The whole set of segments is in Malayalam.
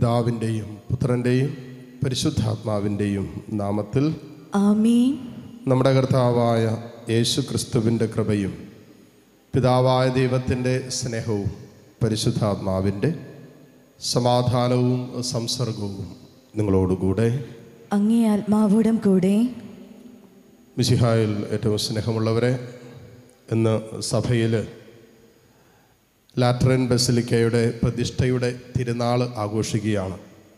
പിതാവിൻ്റെയും പുത്രൻ്റെയും പരിശുദ്ധാത്മാവിൻ്റെയും നാമത്തിൽ ആമീൻ നമ്മുടെ കർത്താവായ യേശു ക്രിസ്തുവിൻ്റെ കൃപയും പിതാവായ ദൈവത്തിൻ്റെ സ്നേഹവും പരിശുദ്ധാത്മാവിൻ്റെ സമാധാനവും സംസർഗവും നിങ്ങളോടുകൂടെ അങ്ങേ ആത്മാവോടും കൂടെ മിശിഹായിൽ ഏറ്റവും സ്നേഹമുള്ളവരെ ഇന്ന് സഭയിൽ ലാറ്ററൻ ബസിലിക്കയുടെ പ്രതിഷ്ഠയുടെ തിരുനാൾ ആഘോഷിക്കുകയാണ്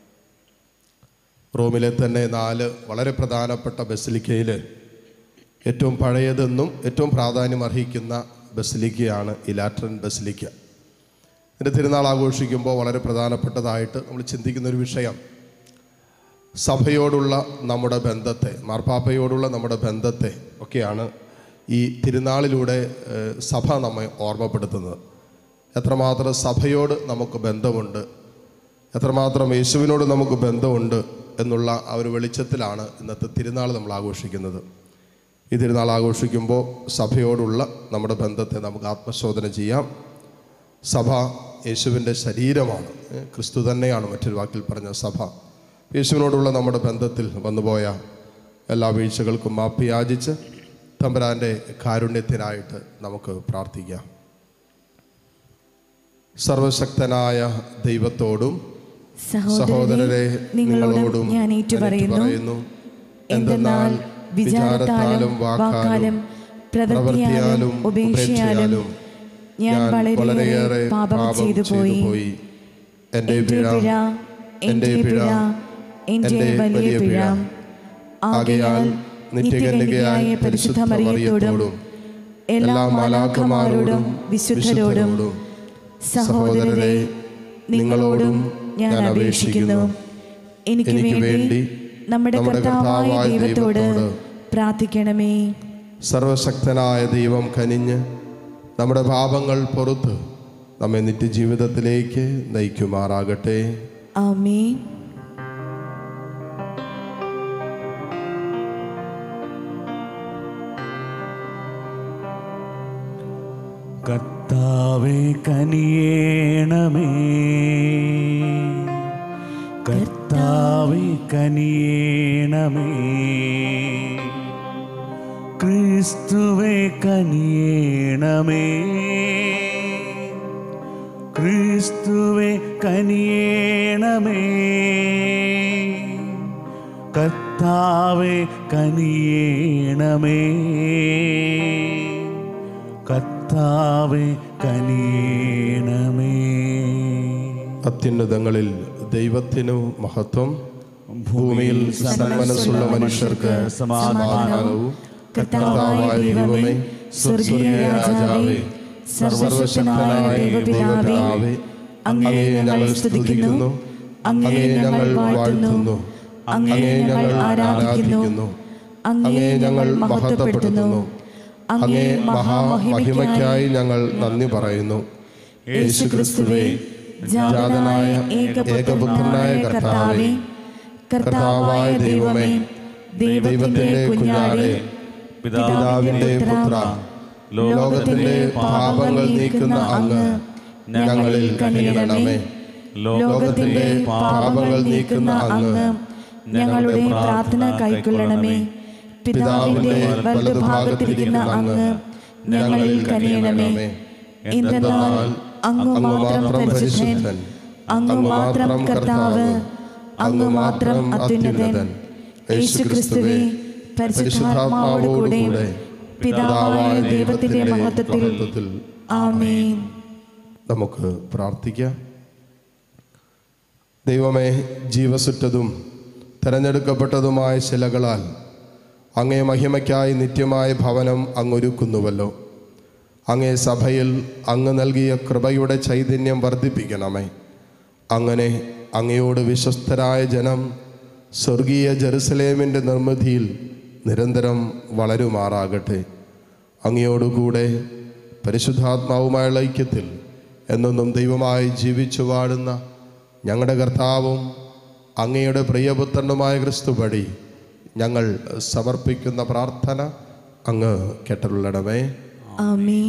റോമിലെ തന്നെ നാല് വളരെ പ്രധാനപ്പെട്ട ബസിലിക്കയിൽ ഏറ്റവും പഴയതെന്നും ഏറ്റവും പ്രാധാന്യം അർഹിക്കുന്ന ബസിലിക്കയാണ് ഈ ലാറ്ററൻ ബസിലിക്ക ഇതിൻ്റെ തിരുനാൾ ആഘോഷിക്കുമ്പോൾ വളരെ പ്രധാനപ്പെട്ടതായിട്ട് നമ്മൾ ചിന്തിക്കുന്ന ഒരു വിഷയം സഭയോടുള്ള നമ്മുടെ ബന്ധത്തെ മാർപ്പാപ്പയോടുള്ള നമ്മുടെ ബന്ധത്തെ ഒക്കെയാണ് ഈ തിരുനാളിലൂടെ ഏഹ്, സഭ നമ്മെ ഓർമ്മപ്പെടുത്തുന്നത് എത്രമാത്രം സഭയോട് നമുക്ക് ബന്ധമുണ്ട് എത്രമാത്രം യേശുവിനോട് നമുക്ക് ബന്ധമുണ്ട് എന്നുള്ള ആ ഒരു വെളിച്ചത്തിലാണ് ഇന്നത്തെ തിരുനാൾ നമ്മൾ ആഘോഷിക്കുന്നത് ഈ തിരുനാൾ ആഘോഷിക്കുമ്പോൾ സഭയോടുള്ള നമ്മുടെ ബന്ധത്തെ നമുക്ക് ആത്മശോധന ചെയ്യാം സഭ യേശുവിൻ്റെ ശരീരമാണ് ഏ, ക്രിസ്തു തന്നെയാണ് മറ്റൊരു വാക്കിൽ പറഞ്ഞ സഭ യേശുവിനോടുള്ള നമ്മുടെ ബന്ധത്തിൽ വന്നുപോയ എല്ലാ വീഴ്ചകൾക്കും മാപ്പി യാചിച്ച് തമ്പുരാൻ്റെ കാരുണ്യത്തിനായിട്ട് നമുക്ക് പ്രാർത്ഥിക്കാം സർവശക്തനായ ദൈവത്തോടും സഹോദരരെ നിങ്ങളോടും ഞാൻ ഏറ്റുപറയുന്നു എന്തെന്നാൽ വിചാരത്താലും വാക്കാലും പ്രവൃത്തിയാലും ഉപേക്ഷയാലും ഞാൻ വളരെയേറെ പാപം ചെയ്തു പോയി എൻ്റെ എൻ്റെ പിഴ പിഴ എൻ്റെ പിഴ എൻ്റെ വലിയ പിഴ ആകയാൽ നിത്യകന്യകയായ പരിശുദ്ധ മറിയത്തോടും എല്ലാ മാലാഖമാരോടും വിശുദ്ധരോടും സഹോദരരെ നിങ്ങളോടും ഞാൻ അപേക്ഷിക്കുന്നു എനിക്ക് വേണ്ടി നമ്മുടെ കർത്താവായ ദൈവത്തോട് പ്രാർത്ഥിക്കണമേ സർവശക്തനായ ദൈവം കനിഞ്ഞ് നമ്മുടെ പാപങ്ങൾ പുറത്ത് നമ്മെ നിത്യജീവിതത്തിലേക്ക് നയിക്കുമാറാകട്ടെ ആമേൻ കർത്താവെ കനിയേണമേ കർത്താവെ കനിയേണമേ ക്രിസ്തുവെ കനിയേണമേ ക്രിസ്തുവെ കനിയേണമേ കർത്താവെ കനിയേണമേ കർത്താവെ കനിയേണമേ അത്യുന്നതങ്ങളിൽ ദൈവത്തിനു മഹത്വം ഭൂമിയിൽ സന്മനസ്സുള്ള മനുഷ്യർക്ക് സമാധാനവും കർത്താവായ ദൈവമേ സ്വർഗീയ രാജാവേ സർവശക്തനായ ദൈവപിതാവേ അങ്ങയെ ഞങ്ങൾ സ്തുതിക്കുന്നു അങ്ങയെ ഞങ്ങൾ വാഴ്ത്തുന്നു അങ്ങയെ ഞങ്ങൾ ആരാധിക്കുന്നു അങ്ങയെ ഞങ്ങൾ മഹത്വപ്പെടുത്തുന്നു അങ്ങേ മഹാമഹിമയ്ക്കായി ഞങ്ങൾ നന്ദി പറയുന്നു യേശു ക്രിസ്തുവേ ജാതനായ ഏകപുത്രനായ കർത്താവേ കർത്താവായ ദൈവമേ ദൈവത്തിന്റെ കുഞ്ഞാടെ പിതാവിന്റെ പുത്ര ലോകത്തിന്റെ പാപങ്ങൾ നീക്കുന്ന അങ്ങ് ഞങ്ങളിൽ കനിയണമേ ലോകത്തിന്റെ പാപങ്ങൾ നീക്കുന്ന അങ്ങ് ഞങ്ങളുടെ പ്രാർത്ഥന കൈക്കൊള്ളണമേ പിതാവിന്റെ വലതുഭാഗത്തിരിക്കുന്ന അങ്ങ് ഞങ്ങളിൽ കനിയണമേ എന്തെന്നാൽ അങ്ങ് മാത്രം പരിശുദ്ധൻ അങ്ങ് മാത്രം കർത്താവ് അങ്ങ് മാത്രം അത്യുന്നതൻ യേശു ക്രിസ്തുവേ പരിശുദ്ധാത്മാവോടുകൂടെ പിതാവായ ദൈവത്തിന്റെ മഹത്വത്തിൽ ആമേൻ നമുക്ക് പ്രാർത്ഥിക്കാം ദൈവമേ ജീവസുറ്റതും തിരഞ്ഞെടുക്കപ്പെട്ടതുമായ ശിലകളാൽ അങ്ങേ മഹിമയ്ക്കായി നിത്യമായ ഭവനം അങ്ങൊരുക്കുന്നുവല്ലോ അങ്ങേ സഭയിൽ അങ്ങ് നൽകിയ കൃപയുടെ ചൈതന്യം വർദ്ധിപ്പിക്കണമേ അങ്ങനെ അങ്ങയോട് വിശ്വസ്തരായ ജനം സ്വർഗീയ ജെറുസലേമിൻ്റെ നിർമ്മിതിയിൽ നിരന്തരം വളരുമാറാകട്ടെ അങ്ങയോടുകൂടെ പരിശുദ്ധാത്മാവുമായുള്ള ഐക്യത്തിൽ എന്നൊന്നും ദൈവമായി ജീവിച്ചു വാഴുന്ന ഞങ്ങളുടെ കർത്താവും അങ്ങയുടെ പ്രിയപുത്രനുമായ ക്രിസ്തുപടി ഞങ്ങൾ സമർപ്പിക്കുന്ന പ്രാർത്ഥന അങ്ങ് കേട്ടരുള്ളണമേ ആമേൻ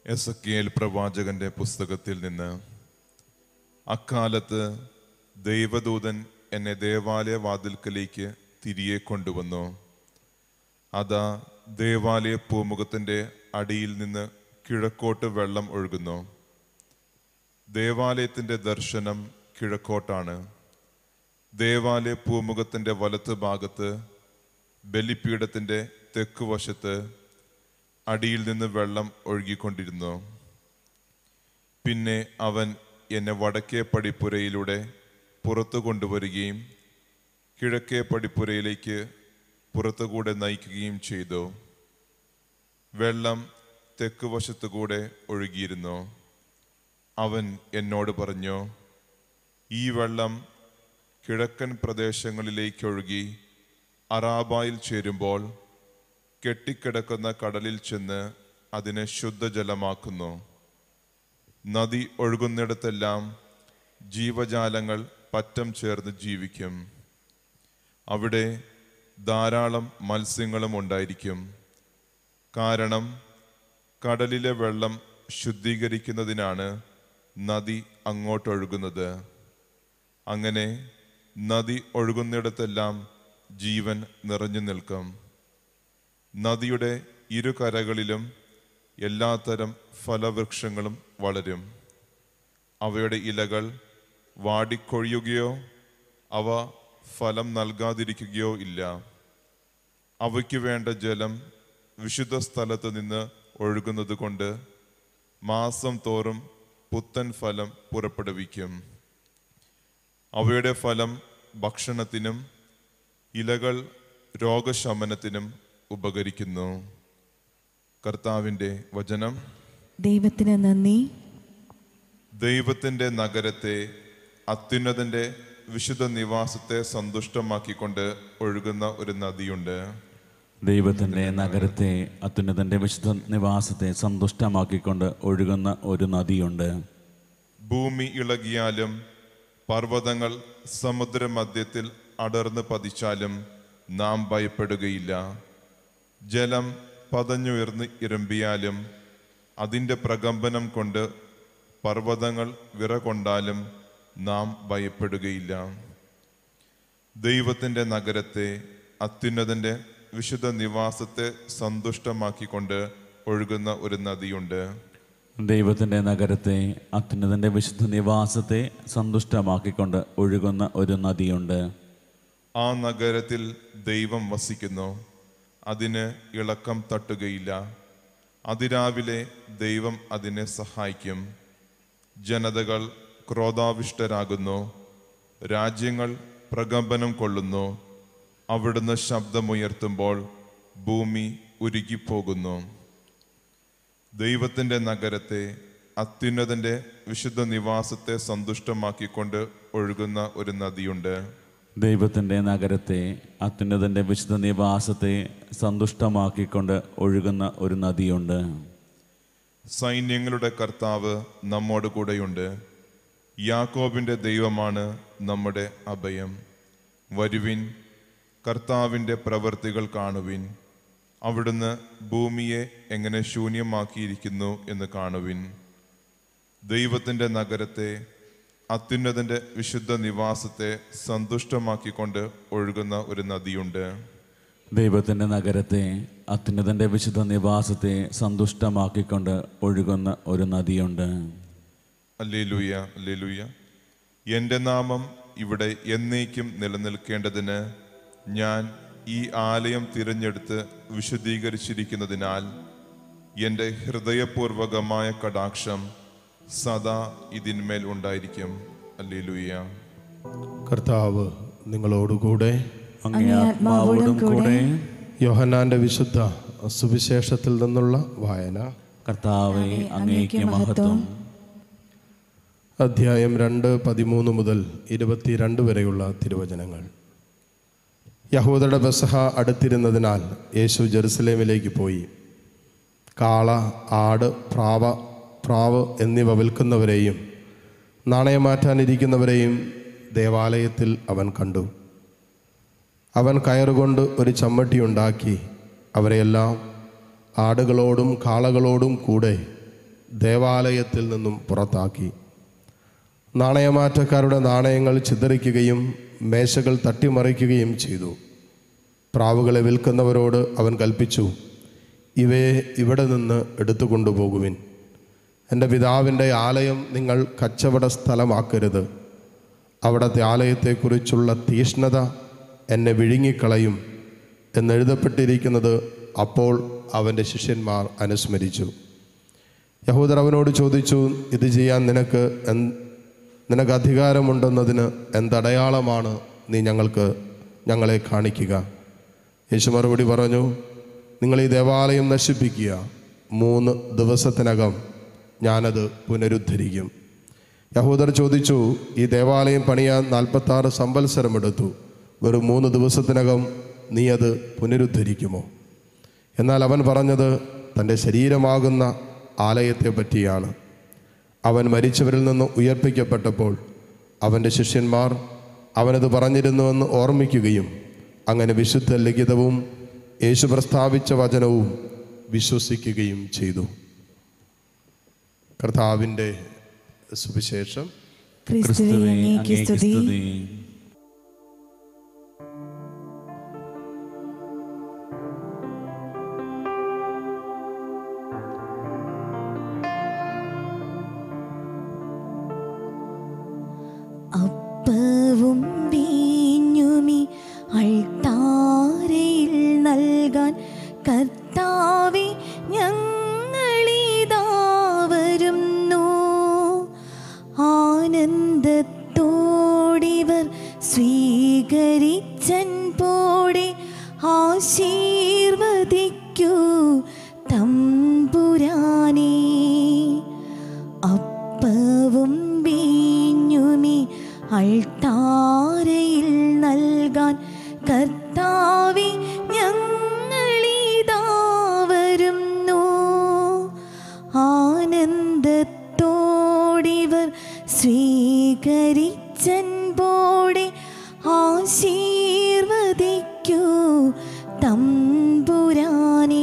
എസക്കിയേൽ പ്രവാചകന്റെ പുസ്തകത്തിൽ നിന്ന് അക്കാലത്ത് ദൈവദൂതൻ എന്നെ ദേവാലയ വാതിൽക്കലേക്ക് തിരികെ കൊണ്ടുവന്നു അതാ ദേവാലയ പൂമുഖത്തിന്റെ അടിയിൽ നിന്ന് കിഴക്കോട്ട് വെള്ളം ഒഴുകുന്നു ദേവാലയത്തിന്റെ ദർശനം കിഴക്കോട്ടാണ് ദേവാലയ പൂമുഖത്തിന്റെ വലത്ത് ഭാഗത്ത് ബലിപീഠത്തിന്റെ തെക്കുവശത്ത് അടിയിൽ നിന്ന് വെള്ളം ഒഴുകിക്കൊണ്ടിരുന്നു പിന്നെ അവൻ എന്നെ വടക്കേ പടിപ്പുരയിലൂടെ പുറത്തു കൊണ്ടുവരികയും കിഴക്കേ പടിപ്പുരയിലേക്ക് പുറത്തുകൂടെ നയിക്കുകയും ചെയ്തു വെള്ളം തെക്കുവശത്തുകൂടെ ഒഴുകിയിരുന്നു അവൻ എന്നോട് പറഞ്ഞു ഈ വെള്ളം കിഴക്കൻ പ്രദേശങ്ങളിലേക്ക് ഒഴുകി അറാബായിൽ ചേരുമ്പോൾ കെട്ടിക്കിടക്കുന്ന കടലിൽ ചെന്ന് അതിനെ ശുദ്ധജലമാക്കുന്നു നദി ഒഴുകുന്നിടത്തെല്ലാം ജീവജാലങ്ങൾ പറ്റം ചേർന്ന് ജീവിക്കും അവിടെ ധാരാളം മത്സ്യങ്ങളും ഉണ്ടായിരിക്കും കാരണം കടലിലെ വെള്ളം ശുദ്ധീകരിക്കുന്നതിനാണ് നദി അങ്ങോട്ടൊഴുകുന്നത് അങ്ങനെ നദി ഒഴുകുന്നിടത്തെല്ലാം ജീവൻ നിറഞ്ഞു നിൽക്കും നദിയുടെ ഇരുകരകളിലും എല്ലാത്തരം ഫലവൃക്ഷങ്ങളും വളരും അവയുടെ ഇലകൾ വാടിക്കൊഴിയുകയോ അവ ഫലം നൽകാതിരിക്കുകയോ ഇല്ല അവയ്ക്ക് വേണ്ട ജലം വിശുദ്ധ സ്ഥലത്ത് നിന്ന് ഒഴുകുന്നത് കൊണ്ട് മാസം തോറും പുത്തൻ ഫലം പുറപ്പെടുവിക്കും അവയുടെ ഫലം ഭക്ഷണത്തിനും ഇലകൾ രോഗശമനത്തിനും ഉപകരിക്കുന്നു കർത്താവിൻ്റെ വചനം ദൈവത്തിന് നന്ദി ദൈവത്തിൻ്റെ നഗരത്തെ അത്യുന്നതൻ്റെ വിശുദ്ധ നിവാസത്തെ സന്തുഷ്ടമാക്കിക്കൊണ്ട് ഒഴുകുന്ന ഒരു നദിയുണ്ട് ദൈവത്തിൻ്റെ നഗരത്തെ അത്യുന്നതൻ്റെ വിശുദ്ധ നിവാസത്തെ സന്തുഷ്ടമാക്കിക്കൊണ്ട് ഒഴുകുന്ന ഒരു നദിയുണ്ട് ഭൂമി ഇളകിയാലും പർവ്വതങ്ങൾ സമുദ്രമധ്യത്തിൽ അടർന്ന് പതിച്ചാലും നാം ഭയപ്പെടുകയില്ല ജലം പതഞ്ഞുയർന്ന് ഇരമ്പിയാലും അതിൻ്റെ പ്രകമ്പനം കൊണ്ട് പർവ്വതങ്ങൾ വിറകൊണ്ടാലും നാം ഭയപ്പെടുകയില്ല ദൈവത്തിൻ്റെ നഗരത്തെ അത്യുന്നതൻ്റെ വിശുദ്ധ നിവാസത്തെ സന്തുഷ്ടമാക്കിക്കൊണ്ട് ഒഴുകുന്ന ഒരു നദിയുണ്ട് ദൈവത്തിൻ്റെ നഗരത്തെ അത്യുന്നതൻ്റെ വിശുദ്ധ നിവാസത്തെ സന്തുഷ്ടമാക്കിക്കൊണ്ട് ഒഴുകുന്ന ഒരു നദിയുണ്ട് ആ നഗരത്തിൽ ദൈവം വസിക്കുന്നു അതിന് ഇളക്കം തട്ടുകയില്ല അതിരാവിലെ ദൈവം അതിനെ സഹായിക്കും ജനതകൾ ക്രോധാവിഷ്ടരാകുന്നു രാജ്യങ്ങൾ പ്രകമ്പനം കൊള്ളുന്നു അവിടുന്ന് ശബ്ദമുയർത്തുമ്പോൾ ഭൂമി ഉരുകിപ്പോകുന്നു ദൈവത്തിൻ്റെ നഗരത്തെ അത്യുന്നതൻ്റെ വിശുദ്ധ നിവാസത്തെ സന്തുഷ്ടമാക്കിക്കൊണ്ട് ഒഴുകുന്ന ഒരു നദിയുണ്ട് ദൈവത്തിൻ്റെ നഗരത്തെ അത്യുന്നതൻ്റെ വിശുദ്ധ നിവാസത്തെ സന്തുഷ്ടമാക്കിക്കൊണ്ട് ഒഴുകുന്ന ഒരു നദിയുണ്ട് സൈന്യങ്ങളുടെ കർത്താവ് നമ്മോട് കൂടെയുണ്ട് യാക്കോബിൻ്റെ ദൈവമാണ് നമ്മുടെ അഭയം വരുവിൻ കർത്താവിൻ്റെ പ്രവൃത്തികൾ കാണുവിൻ അവിടുന്ന് ഭൂമിയെ എങ്ങനെ ശൂന്യമാക്കിയിരിക്കുന്നു എന്ന് കാണുവിൻ ദൈവത്തിൻ്റെ നഗരത്തെ അത്യുന്നതൻ്റെ വിശുദ്ധ നിവാസത്തെ സന്തുഷ്ടമാക്കിക്കൊണ്ട് ഒഴുകുന്ന ഒരു നദിയുണ്ട് ദൈവത്തിൻ്റെ നഗരത്തെ അത്യുന്നതൻ്റെ വിശുദ്ധ നിവാസത്തെ സന്തുഷ്ടമാക്കിക്കൊണ്ട് ഒഴുകുന്ന ഒരു നദിയുണ്ട് അല്ലേലൂയ അല്ലേലൂയ എൻ്റെ നാമം ഇവിടെ എന്നേക്കും നിലനിൽക്കേണ്ടതിന് ഞാൻ ഈ ആലയം തിരഞ്ഞെടുത്ത് വിശുദ്ധീകരിച്ചിരിക്കുന്നതിനാൽ എൻ്റെ ഹൃദയപൂർവകമായ കടാക്ഷം സദാ ഇതിന്മേൽ ഉണ്ടായിരിക്കും അല്ലേലൂയ കർത്താവ് നിങ്ങളോടുകൂടെ അങ്ങേ ആത്മാവോടും കൂടെ യോഹന്നാന്റെ വിശുദ്ധ സുവിശേഷത്തിൽ നിന്നുള്ള വായന കർത്താവെ അങ്ങേക്ക് മഹത്വം അധ്യായം രണ്ട് പതിമൂന്ന് മുതൽ ഇരുപത്തിരണ്ട് വരെയുള്ള തിരുവചനങ്ങൾ യഹൂദയുടെ ബസഹ അടുത്തിരുന്നതിനാൽ യേശു ജെറുസലേമിലേക്ക് പോയി കാള ആട് പ്രാവ പ്രാവ് എന്നിവ വിൽക്കുന്നവരെയും നാണയം മാറ്റാനിരിക്കുന്നവരെയും ദേവാലയത്തിൽ അവൻ കണ്ടു അവൻ കയറുകൊണ്ട് ഒരു ചമ്മട്ടി ഉണ്ടാക്കി അവരെല്ലാം ആടുകളോടും കാളകളോടും കൂടെ ദേവാലയത്തിൽ നിന്നും പുറത്താക്കി നാണയമാറ്റക്കാരുടെ നാണയങ്ങൾ ചിതറിക്കുകയും മേശകൾ തട്ടിമറിക്കുകയും ചെയ്തു പ്രാവുകളെ വിൽക്കുന്നവരോട് അവൻ കൽപ്പിച്ചു ഇവയെ ഇവിടെ നിന്ന് എടുത്തു കൊണ്ടുപോകുവിൻ എൻ്റെ പിതാവിൻ്റെ ആലയം നിങ്ങൾ കച്ചവട സ്ഥലമാക്കരുത് അവിടുത്തെ ആലയത്തെക്കുറിച്ചുള്ള തീഷ്ണത എന്നെ വിഴുങ്ങിക്കളയും എന്നെഴുതപ്പെട്ടിരിക്കുന്നത് അപ്പോൾ അവൻ്റെ ശിഷ്യന്മാർ അനുസ്മരിച്ചു യഹൂദർ അവനോട് ചോദിച്ചു ഇത് ചെയ്യാൻ നിനക്ക് എൻ നിനക്ക് അധികാരമുണ്ടെന്നതിന് എന്തടയാളമാണ് നീ ഞങ്ങൾക്ക് ഞങ്ങളെ കാണിക്കുക യേശു മറുപടി പറഞ്ഞു നിങ്ങൾ ഈ ദേവാലയം നശിപ്പിക്കുക മൂന്ന് ദിവസത്തിനകം ഞാനത് പുനരുദ്ധരിക്കും യഹൂദർ ചോദിച്ചു ഈ ദേവാലയം പണിയാൻ നാൽപ്പത്താറ് സംവത്സരമെടുത്തു വെറും മൂന്ന് ദിവസത്തിനകം നീ അത് പുനരുദ്ധരിക്കുമോ എന്നാൽ അവൻ പറഞ്ഞത് തൻ്റെ ശരീരമാകുന്ന ആലയത്തെ പറ്റിയാണ് അവൻ മരിച്ചവരിൽ നിന്ന് ഉയർപ്പിക്കപ്പെട്ടപ്പോൾ അവൻ്റെ ശിഷ്യന്മാർ അവനത് പറഞ്ഞിരുന്നുവെന്ന് ഓർമ്മിക്കുകയും അങ്ങനെ വിശുദ്ധ ലിഖിതവും യേശു പ്രസ്താവിച്ച വചനവും വിശ്വസിക്കുകയും ചെയ്തു കർത്താവിൻ്റെ സുവിശേഷം ക്രിസ്തുവേ ക്രിസ്തുവേ അങ്ങേക്ക് അങ്ങേക്ക് സ്തുതി സ്തുതി അപ്പവും വീഞ്ഞുമി അൾത്താരയിൽ നൽകാൻ കർത്താവെ ഞങ്ങളിതാ വരുന്നു ആനന്ദത്തോടിവർ സ്വീകരിച്ചൻ പോടെ ആശീർവദിക്കൂ തമ്പുരാനേ അപ്പവും വീഞ്ഞുമി അൾത്താരയിൽ നൽകാൻ കർത്താവെ ഞങ്ങളിതാ വരുന്നു ആനന്ദത്തോടിവർ സ്വീകരിച്ചൻ പോടെ ആശീർവദിക്കൂ തമ്പുരാനേ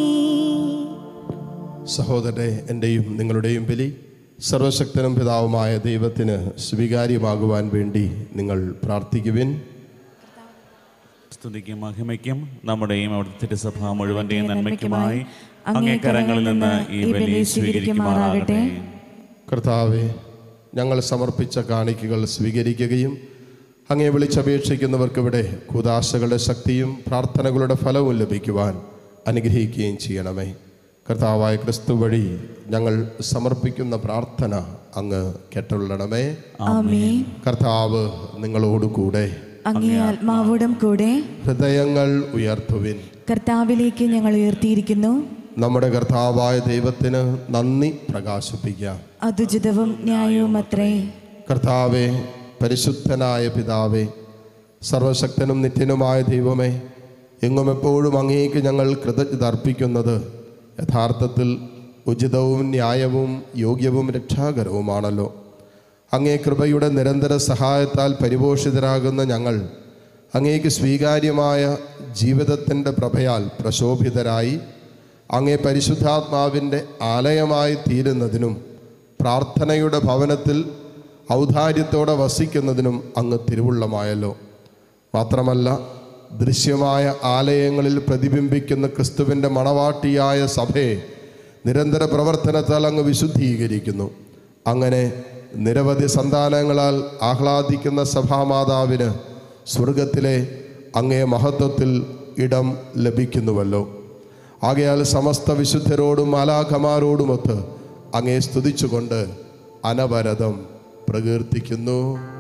സഹോദരനെ എൻ്റെയും നിങ്ങളുടെയും ബലി സർവശക്തനും പിതാവുമായ ദൈവത്തിന് സ്വീകാര്യമാകുവാൻ വേണ്ടി നിങ്ങൾ പ്രാർത്ഥിക്കുവിൻ സ്തുതിക്കും മഹിമയ്ക്കും നമ്മുടെയും അവിടുത്തെ തിരുസഭ മുഴുവന്റെയും നന്മയ്ക്കുമായി അങ്ങേ കരങ്ങളിൽ നിന്ന് ഈ ബലി സ്വീകരിക്കുമാറാകട്ടെ കർത്താവെ ഞങ്ങൾ സമർപ്പിച്ച കാണിക്കകൾ സ്വീകരിക്കുകയും അങ്ങേ വിളിച്ചപേക്ഷിക്കുന്നവർക്ക് ഇവിടെ കൂതാശകളുടെ ശക്തിയും പ്രാർത്ഥനകളുടെ ഫലവും ലഭിക്കുവാൻ അനുഗ്രഹിക്കുകയും ചെയ്യണമേ കർത്താവായ ക്രിസ്തു വഴി ഞങ്ങൾ സമർപ്പിക്കുന്ന പ്രാർത്ഥന അങ്ങ് കേട്ടുള്ളണമേ ആമേൻ കർത്താവ് നിങ്ങളോടുകൂടെ അങ്ങേ ആത്മാവോടും കൂടെ ഹൃദയങ്ങൾ ഉയർത്തുവിൻ കർത്താവിലേക്ക് ഞങ്ങൾ ഉയർത്തിയിരിക്കുന്നു നമ്മുടെ കർത്താവായ ദൈവത്തിന് നന്ദി പ്രകാശിപ്പിക്കാം അതുചിതവും ന്യായവും അത്രേ കർത്താവെ പരിശുദ്ധനായ പിതാവേ സർവശക്തനും നിത്യനുമായ ദൈവമേ എങ്ങും എപ്പോഴും അങ്ങേക്ക് ഞങ്ങൾ കൃതജ്ഞത അർപ്പിക്കുന്നത് യഥാർത്ഥത്തിൽ ഉചിതവും ന്യായവും യോഗ്യവും രക്ഷാകരവുമാണല്ലോ അങ്ങേ കൃപയുടെ നിരന്തര സഹായത്താൽ പരിപോഷിതരാകുന്ന ഞങ്ങൾ അങ്ങേക്ക് സ്വീകാര്യമായ ജീവിതത്തിൻ്റെ പ്രഭയാൽ പ്രശോഭിതരായി അങ്ങേ പരിശുദ്ധാത്മാവിൻ്റെ ആലയമായി തീരുന്നതിനും പ്രാർത്ഥനയുടെ ഭവനത്തിൽ ഔദാര്യത്തോടെ വസിക്കുന്നതിനും അങ്ങ് തിരുവുള്ളമായല്ലോ മാത്രമല്ല ദൃശ്യമായ ആലയങ്ങളിൽ പ്രതിബിംബിക്കുന്ന ക്രിസ്തുവിൻ്റെ മണവാട്ടിയായ സഭയെ നിരന്തര പ്രവർത്തനത്താൽ അങ്ങ് വിശുദ്ധീകരിക്കുന്നു അങ്ങനെ നിരവധി സന്താനങ്ങളാൽ ആഹ്ലാദിക്കുന്ന സഭാമാതാവിന് സ്വർഗത്തിലെ അങ്ങേ മഹത്വത്തിൽ ഇടം ലഭിക്കുന്നുവല്ലോ ആകയാൽ സമസ്ത വിശുദ്ധരോടും മാലാഖമാരോടുമൊത്ത് അങ്ങേ സ്തുതിച്ചുകൊണ്ട് അനവരതം പ്രകീർത്തിക്കുന്നു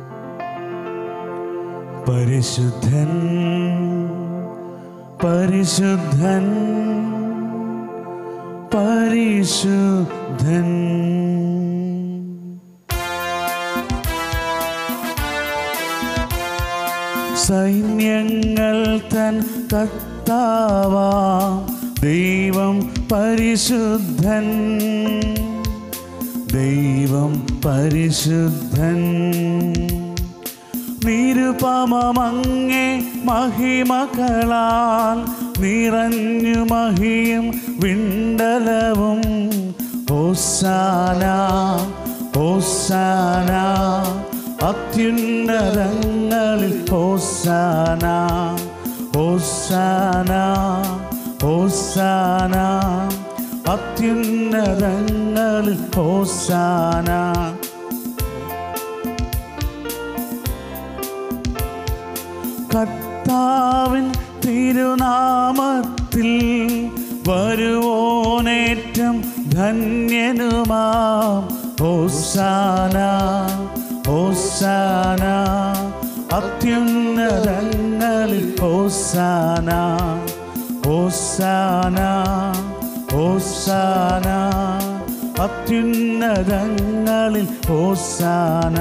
പരിശുദ്ധൻ പരിശുദ്ധൻ പരിശുദ്ധൻ സൈന്യങ്ങൾ തൻ കർത്താവാ ദൈവം പരിശുദ്ധൻ ദൈവം പരിശുദ്ധൻ നിരുപമങ്ങേ മഹിമകളാൽ നിറഞ്ഞു മഹിയും വിണ്ടലവും ഓ ഹോസാന ഹോസാന അത്യുന്നതങ്ങളിൽ ഹോസാന ഹോസാന ഹോസാന അത്യുന്നതങ്ങളിൽ ഹോസാന കർത്താവിൻ തിരുനാമത്തിൽ വരുവോനേറ്റം ധന്യനുമാം ഹോസാന ഹോസാന അത്യുന്നതങ്ങളിൽ ഹോസാന ഹോസാന ഹോസാന അത്യുന്നതങ്ങളിൽ ഹോസാന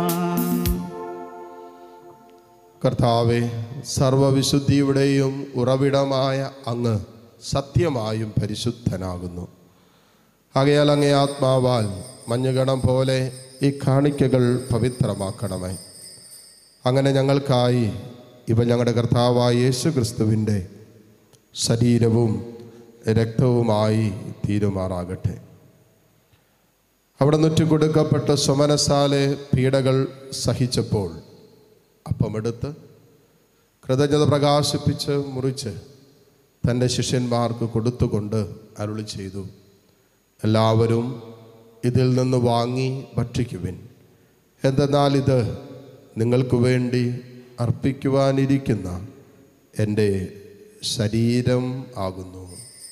കർത്താവെ സർവവിശുദ്ധിയുടെയും ഉറവിടമായ അങ്ങ് സത്യമായും പരിശുദ്ധനാകുന്നു ആകയാൽ അങ്ങേ ആത്മാവാൽ മഞ്ഞുകണം പോലെ ഈ കാണിക്കകൾ പവിത്രമാക്കണമേ അങ്ങനെ ഞങ്ങൾക്കായി ഇവ ഞങ്ങളുടെ കർത്താവായ യേശു ക്രിസ്തുവിൻ്റെ ശരീരവും രക്തവുമായി തീരുമാറാകട്ടെ അവിടെ നുറ്റി കൊടുക്കപ്പെട്ട സ്വമനസാലെ പീഡകൾ സഹിച്ചപ്പോൾ അപ്പമെടുത്ത് കൃതജ്ഞത പ്രകാശിപ്പിച്ച് മുറിച്ച് തൻ്റെ ശിഷ്യന്മാർക്ക് കൊടുത്തുകൊണ്ട് അരുളി ചെയ്തു എല്ലാവരും ഇതിൽ നിന്ന് വാങ്ങി ഭക്ഷിക്കുവിൻ എന്തെന്നാൽ ഇത് നിങ്ങൾക്ക് വേണ്ടി അർപ്പിക്കുവാനിരിക്കുന്ന എൻ്റെ ശരീരം ആകുന്നു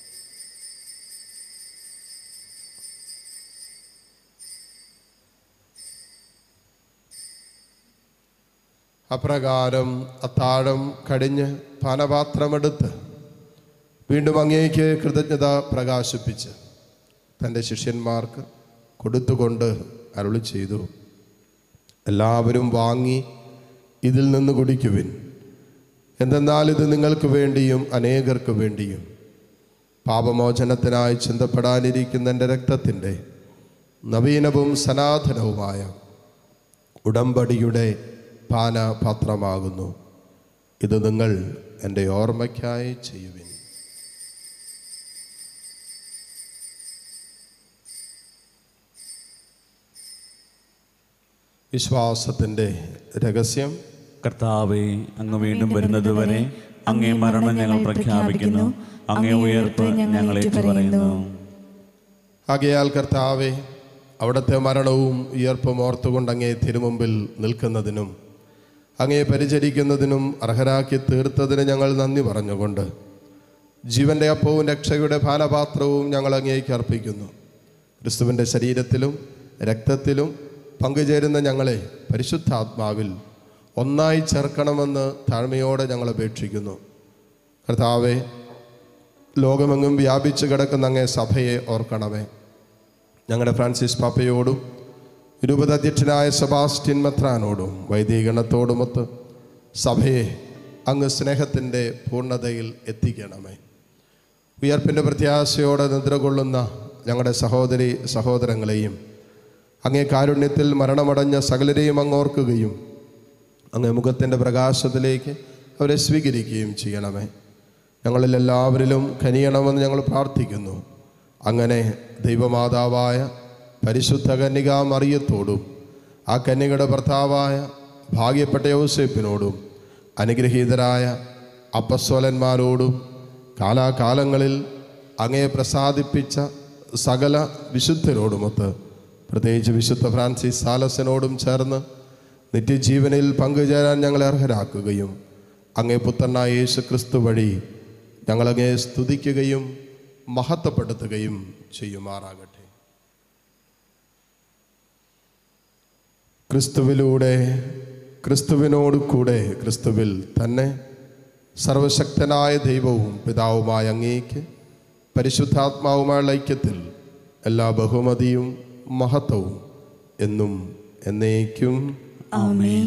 അപ്രകാരം അത്താഴം കടിഞ്ഞ് പാനപാത്രമെടുത്ത് വീണ്ടും അങ്ങേക്ക് കൃതജ്ഞത പ്രകാശിപ്പിച്ച് തൻ്റെ ശിഷ്യന്മാർക്ക് കൊടുത്തുകൊണ്ട് അരുളി ചെയ്തു എല്ലാവരും വാങ്ങി ഇതിൽ നിന്ന് കുടിക്കുവിൻ എന്തെന്നാൽ ഇത് നിങ്ങൾക്ക് വേണ്ടിയും അനേകർക്ക് വേണ്ടിയും പാപമോചനത്തിനായി ചിന്തപ്പെടാനിരിക്കുന്ന എൻ്റെ രക്തത്തിൻ്റെ നവീനവും സനാതനവുമായ ഉടമ്പടിയുടെ പാനപാത്രമാകുന്നു ഇത് നിങ്ങൾ എൻ്റെ ഓർമ്മയ്ക്കായി ചെയ്യുവിൻ വിശ്വാസത്തിൻ്റെ രഹസ്യം കർത്താവെ അങ്ങ് വീണ്ടും വരുന്നതുവരെ അങ്ങേ മരണം ഞങ്ങൾ പ്രഖ്യാപിക്കുന്നു അങ്ങേ ഉയർപ്പ് ഞങ്ങൾ ഏറ്റുപറയുന്നു ആകയാൽ കർത്താവെ അവിടുത്തെ മരണവും ഉയർപ്പും ഓർത്തുകൊണ്ട് അങ്ങേ തിരുമുമ്പിൽ നിൽക്കുന്നതിനും അങ്ങേ പരിചരിക്കുന്നതിനും അർഹരാക്കി തീർത്തതിന് ഞങ്ങൾ നന്ദി പറഞ്ഞുകൊണ്ട് ജീവന്റെ അപ്പവും രക്ഷയുടെ പാനപാത്രവും ഞങ്ങൾ അങ്ങേക്ക് അർപ്പിക്കുന്നു ക്രിസ്തുവിൻ്റെ ശരീരത്തിലും രക്തത്തിലും പങ്കുചേരുന്ന ഞങ്ങളെ പരിശുദ്ധാത്മാവിൽ ഒന്നായി ചേർക്കണമെന്ന് താഴ്മയോടെ ഞങ്ങൾ അപേക്ഷിക്കുന്നു കർത്താവെ ലോകമെങ്ങും വ്യാപിച്ചു കിടക്കുന്ന അങ്ങേ സഭയെ ഓർക്കണമേ ഞങ്ങളുടെ ഫ്രാൻസിസ് പാപ്പയോടും രൂപതാധ്യക്ഷനായ സെബാസ്റ്റ്യൻ മെത്രാനോടും വൈദികണത്തോടുമൊത്ത് സഭയെ അങ്ങ് സ്നേഹത്തിൻ്റെ പൂർണ്ണതയിൽ എത്തിക്കണമേ ഉയർപ്പിൻ്റെ പ്രത്യാശയോടെ നിദ്ര കൊള്ളുന്ന ഞങ്ങളുടെ സഹോദരി സഹോദരങ്ങളെയും അങ്ങേ കാരുണ്യത്തിൽ മരണമടഞ്ഞ സകലരെയും അങ്ങ് ഓർക്കുകയും അങ്ങേ മുഖത്തിൻ്റെ പ്രകാശത്തിലേക്ക് അവരെ സ്വീകരിക്കുകയും ചെയ്യണമേ ഞങ്ങളിൽ എല്ലാവരിലും കനിയണമെന്ന് ഞങ്ങൾ പ്രാർത്ഥിക്കുന്നു അങ്ങനെ ദൈവമാതാവായ പരിശുദ്ധ കന്യകാ മറിയത്തോടും ആ കന്യകയുടെ ഭർത്താവായ ഭാഗ്യപ്പെട്ട യോസേപ്പിനോടും അനുഗ്രഹീതരായ അപ്പസ്വലന്മാരോടും കാലാകാലങ്ങളിൽ അങ്ങയെ പ്രസാദിപ്പിച്ച സകല വിശുദ്ധരോടുമൊത്ത് പ്രത്യേകിച്ച് വിശുദ്ധ ഫ്രാൻസിസ് സാലസിനോടും ചേർന്ന് നിത്യജീവനിൽ പങ്കുചേരാൻ ഞങ്ങളെ അർഹരാക്കുകയും അങ്ങേ പുത്രനായ യേശു ക്രിസ്തു വഴി ഞങ്ങളങ്ങേ സ്തുതിക്കുകയും മഹത്വപ്പെടുത്തുകയും ചെയ്യുമാറാകട്ടെ ക്രിസ്തുവിലൂടെ ക്രിസ്തുവിനോട് കൂടെ ക്രിസ്തുവിൽ തന്നെ സർവശക്തനായ ദൈവവും പിതാവുമായ അങ്ങേക്ക് പരിശുദ്ധാത്മാവുമായുള്ള ഐക്യത്തിൽ എല്ലാ ബഹുമതിയും മഹത്വവും എന്നും എന്നേക്കും ആമേൻ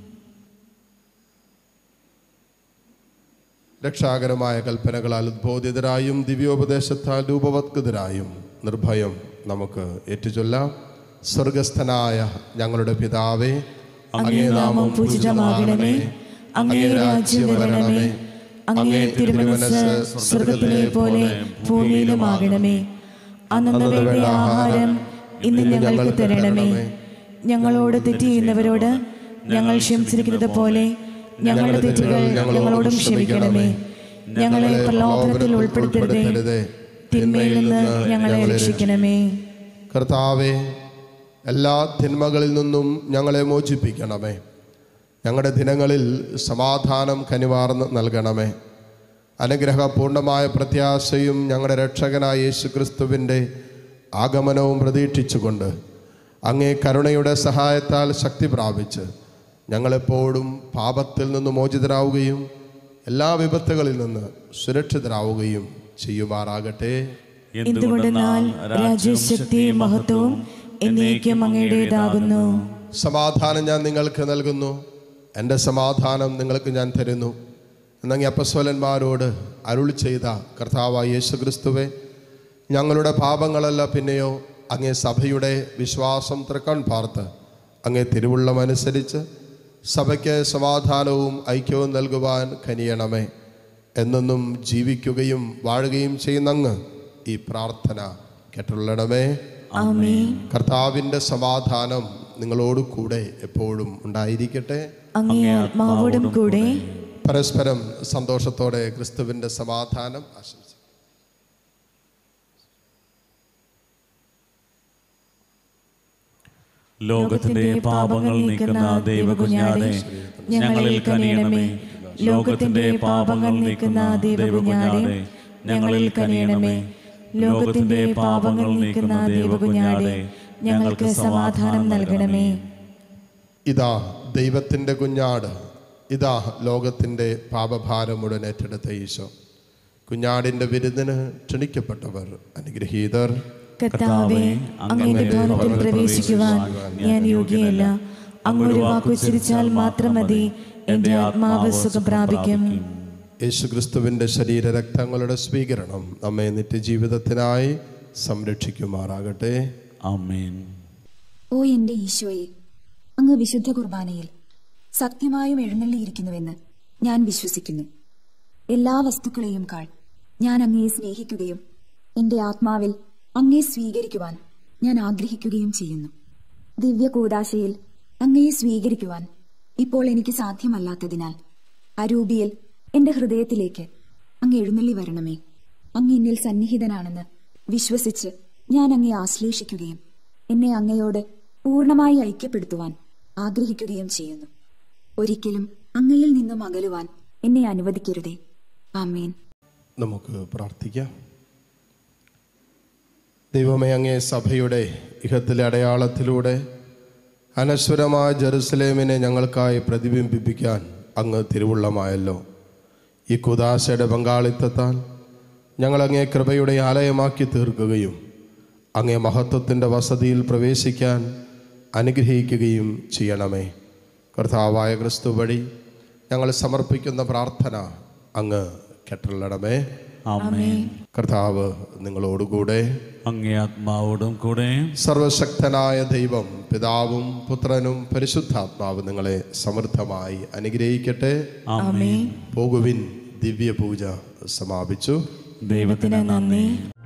രക്ഷാകരമായ കൽപ്പനകളാൽ ഉദ്ബോധിതരായും ദിവ്യോപദേശത്താൽ രൂപവത്കൃതരായും നിർഭയം നമുക്ക് ഏറ്റുചൊല്ലാം സ്വർഗസ്ഥനായ ഞങ്ങളുടെ പിതാവേ അങ്ങേ നാമം പൂജിതമാകണമേ അങ്ങേ രാജ്യം വരണമേ അങ്ങേ തിരുമനസ് സ്വർഗത്തിലെ പോലെ ഭൂമിയിലുമാകണമേ അന്നു വേണ്ട ആഹാരം ഇന്ന് ഞങ്ങൾക്ക് തരണമേ ഞങ്ങളോട് തെറ്റ് ചെയ്യുന്നവരോട് ഞങ്ങൾ ക്ഷമിച്ചിരിക്കുന്നത് പോലെ ഞങ്ങളുടെ തെറ്റുകൾ ഞങ്ങളോടും ക്ഷമിക്കണമേ ഞങ്ങളെ പ്രലോഭനത്തിൽ ഉൾപ്പെടുത്തരുതേ തിന്മയിൽ നിന്ന് ഞങ്ങളെ രക്ഷിക്കണമേ കർത്താവെ എല്ലാ തിന്മകളിൽ നിന്നും ഞങ്ങളെ മോചിപ്പിക്കണമേ ഞങ്ങളുടെ ദിനങ്ങളിൽ സമാധാനം കനിവാർന്ന് നൽകണമേ അനുഗ്രഹപൂർണമായ പ്രത്യാശയും ഞങ്ങളുടെ രക്ഷകനായ യേശു ക്രിസ്തുവിൻ്റെ ആഗമനവും പ്രതീക്ഷിച്ചുകൊണ്ട് അങ്ങേ കരുണയുടെ സഹായത്താൽ ശക്തി പ്രാപിച്ച് ഞങ്ങളെപ്പോഴും പാപത്തിൽ നിന്ന് മോചിതരാവുകയും എല്ലാ വിപത്തുകളിൽ നിന്ന് സുരക്ഷിതരാവുകയും ചെയ്യുമാറാകട്ടെ എന്തുകൊണ്ടെന്നാൽ രാജ്യശക്തിയും മഹത്വവും എന്നേക്കും അങ്ങയുടേതാകുന്നു സമാധാനം ഞാൻ നിങ്ങൾക്ക് നൽകുന്നു എൻ്റെ സമാധാനം നിങ്ങൾക്ക് ഞാൻ തരുന്നു എന്നങ്ങി അപ്പസ്വലന്മാരോട് അരുൾ ചെയ്ത കർത്താവായ യേശു ക്രിസ്തുവെ ഞങ്ങളുടെ പാപങ്ങളല്ല പിന്നെയോ അങ്ങേ സഭയുടെ വിശ്വാസം തൃക്കൺ പാർത്ത് അങ്ങേ തിരുവുള്ളമനുസരിച്ച് സഭയ്ക്ക് സമാധാനവും ഐക്യവും നൽകുവാൻ കനിയണമേ എന്നെന്നും ജീവിക്കുകയും വാഴുകയും ചെയ്യുന്ന അങ്ങ് ഈ പ്രാർത്ഥന കേട്ടുള്ളണമേ ആമേൻ കർത്താവിൻ്റെ സമാധാനം നിങ്ങളോട് കൂടെ എപ്പോഴും ഉണ്ടായിരിക്കട്ടെ അങ്ങേ ആത്മാവോടും കൂടെ പരസ്പരം സന്തോഷത്തോടെ ക്രിസ്തുവിൻ്റെ സമാധാനം ആശംസിക്കും ലോകത്തിന്റെ പാപങ്ങൾ നീക്കുന്ന ദൈവകുഞ്ഞാടെ ഞങ്ങളിൽ കനിയണമേ ലോകത്തിന്റെ പാപങ്ങൾ നീക്കുന്ന ദൈവകുഞ്ഞാടെ ഞങ്ങളിൽ കനിയണമേ ലോകത്തിന്റെ പാപങ്ങൾ നീക്കുന്ന ദൈവകുഞ്ഞാടെ ഞങ്ങൾക്ക് സമാധാനം നൽകണമേ ഇതാ ദൈവത്തിൻ്റെ കുഞ്ഞാട് ഇതാ ലോകത്തിൻ്റെ പാപഭാരം മുഴുവൻ ഏറ്റെടുത്ത ഈശോ കുഞ്ഞാടിൻ്റെ വിരുന്നിന് ക്ഷണിക്കപ്പെട്ടവർ അനുഗ്രഹീതർ കർത്താവെ അങ്ങയുടെ ഭവനത്തിൽ പ്രവേശിക്കുവാൻ ഞാൻ യോഗ്യയല്ല അങ്ങൊരു വാക്കുച്ചരിച്ചാൽ മാത്രം മതി എന്റെ ആത്മാവ് സുഖം പ്രാപിക്കും യേശു ക്രിസ്തുവിൻ്റെ ശരീര രക്തങ്ങളുടെ സ്വീകരണം നമ്മെ നിത്യജീവിതത്തിനായി സംരക്ഷിക്കുമാറാകട്ടെ ആമേൻ ഓ എന്റെ ഈശോയെ അങ്ങ് വിശുദ്ധ കുർബാനയിൽ സത്യമായും എഴുന്നള്ളിയിരിക്കുന്നുവെന്ന് ഞാൻ വിശ്വസിക്കുന്നു എല്ലാ വസ്തുക്കളെയും കാൾ ഞാൻ അങ്ങയെ സ്നേഹിക്കുകയും എന്റെ ആത്മാവിൽ അങ്ങയെ സ്വീകരിക്കുവാൻ ഞാൻ ആഗ്രഹിക്കുകയും ചെയ്യുന്നു ദിവ്യ കൂദാശയിൽ അങ്ങയെ സ്വീകരിക്കുവാൻ ഇപ്പോൾ എനിക്ക് സാധ്യമല്ലാത്തതിനാൽ അരൂപിയിൽ എന്റെ ഹൃദയത്തിലേക്ക് അങ്ങ് എഴുന്നള്ളി വരണമേ അങ്ങ് എന്നിൽ സന്നിഹിതനാണെന്ന് വിശ്വസിച്ച് ഞാൻ അങ്ങയെ ആശ്ലേഷിക്കുകയും എന്നെ അങ്ങയോട് പൂർണ്ണമായി ഐക്യപ്പെടുത്തുവാൻ ആഗ്രഹിക്കുകയും ചെയ്യുന്നു ഒരിക്കലും അങ്ങയിൽ നിന്നും അകലുവാൻ എന്നെ അനുവദിക്കരുതേ ആമേൻ നമുക്ക് പ്രാർത്ഥിക്കാം ദൈവമേ അങ്ങേ സഭയുടെ ഇഹത്തിലെ അടയാളത്തിലൂടെ അനശ്വരമായ ജെറുസലേമിനെ ഞങ്ങൾക്കായി പ്രതിബിംബിപ്പിക്കാൻ അങ്ങ് തിരുവുള്ളമായല്ലോ ഈ കുദാശയുടെ പങ്കാളിത്തത്താൽ ഞങ്ങൾ അങ്ങേ കൃപയുടെ ആലയമാക്കി തീർക്കുകയും അങ്ങേ മഹത്വത്തിൻ്റെ വസതിയിൽ പ്രവേശിക്കാൻ അനുഗ്രഹിക്കുകയും ചെയ്യണമേ കർത്താവായ ക്രിസ്തു വഴി ഞങ്ങൾ സമർപ്പിക്കുന്ന പ്രാർത്ഥന അങ്ങ് കെട്ടുള്ളണമേ ആമേൻ കർത്താവ് നിങ്ങളോടുകൂടെ അങ്ങേ ആത്മാവോടും കൂടെ സർവശക്തനായ ദൈവം പിതാവും പുത്രനും പരിശുദ്ധാത്മാവും നിങ്ങളെ സമൃദ്ധമായി അനുഗ്രഹിക്കട്ടെ ആമേൻ പോകുവിൻ ദിവ്യപൂജ സമാപിച്ചു ദൈവത്തിന് നന്ദി